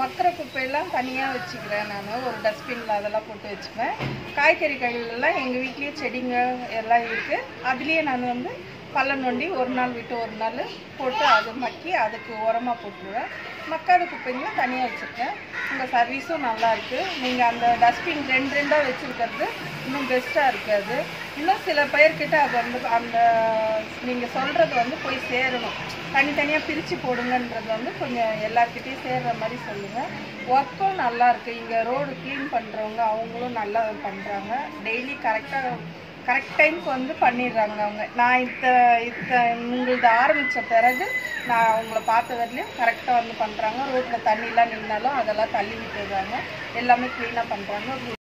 மக்கிற குப்பையெல்லாம் தனியாக வச்சுக்கிறேன் நான் ஒரு டஸ்ட்பினில் அதெல்லாம் போட்டு வச்சுப்பேன் காய்கறி கழிவுலாம் எங்கள் வீட்லேயே செடிங்க எல்லாம் இருக்குது அதுலேயே நான் வந்து பள்ளம் நோண்டி ஒரு நாள் விட்டு ஒரு நாள் போட்டு அது மக்கி அதுக்கு உரமாக போட்டுருவேன் மக்காத குப்பைங்களும் தனியாக வச்சுருக்கேன் உங்கள் சர்வீஸும் நல்லா இருக்குது நீங்கள் அந்த டஸ்ட்பின் ரெண்டு ரெண்டாக வச்சுருக்கிறது இன்னும் பெஸ்ட்டாக இருக்காது இன்னும் சில பேர்கிட்ட அது வந்து அந்த நீங்கள் சொல்கிறது வந்து போய் சேரணும் தனித்தனியாக பிரித்து போடுங்கன்றது வந்து கொஞ்சம் எல்லார்கிட்டயும் சேர்ற மாதிரி சொல்லுங்கள் ஒர்க்கும் நல்லா இருக்குது இங்கே ரோடு க்ளீன் பண்ணுறவங்க அவங்களும் நல்லா பண்ணுறாங்க டெய்லி கரெக்டாக கரெக்ட் டைம்க்கு வந்து பண்ணிடுறாங்க அவங்க நான் இத்த இத்த உங்களது ஆரம்பித்த பிறகு நான் அவங்கள பார்த்த வரலையும் கரெக்டாக வந்து பண்ணுறாங்க ரோட்டில் தண்ணிலாம் நின்னாலும் அதெல்லாம் தள்ளி விட்டுடுறாங்க எல்லாமே க்ளீனாக பண்ணுறாங்க